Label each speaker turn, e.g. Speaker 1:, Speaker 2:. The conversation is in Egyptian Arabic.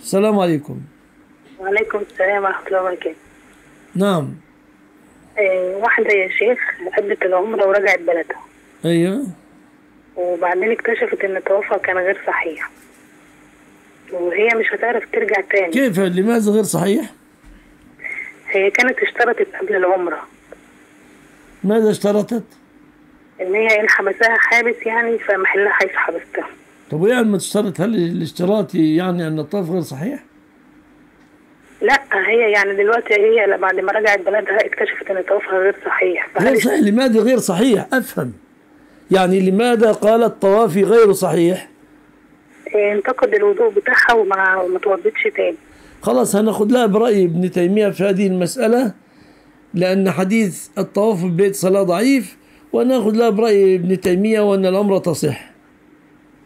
Speaker 1: السلام عليكم
Speaker 2: وعليكم السلام ورحمة الله وبركاته
Speaker 1: نعم
Speaker 2: آه، واحدة يا شيخ أدت العمرة ورجعت بلدها
Speaker 1: ايوه
Speaker 2: وبعدين اكتشفت إن طوافها كان غير صحيح وهي مش هتعرف ترجع تاني
Speaker 1: كيف لماذا غير صحيح
Speaker 2: هي كانت اشترطت قبل العمرة
Speaker 1: ماذا اشترطت
Speaker 2: إن هي إن حبسها حابس يعني فمحلها حيث حبستها
Speaker 1: طب ويعني ما تشترط هل الاشتراط يعني ان الطواف غير صحيح
Speaker 2: لا هي يعني دلوقتي هي بعد ما رجعت بلدها اكتشفت إن طوافها غير صحيح
Speaker 1: غير
Speaker 2: فهل
Speaker 1: صحيح لماذا غير صحيح افهم يعني لماذا قالت طوافي غير صحيح
Speaker 2: آه، انتقد الوضوء بتاعها وما ما توضتش تاني
Speaker 1: خلاص هناخد لها برأي ابن تيمية في هذه المسألة لأن حديث الطواف بالبيت صلاة ضعيف وناخد لها برأي ابن تيمية وأن الأمر تصح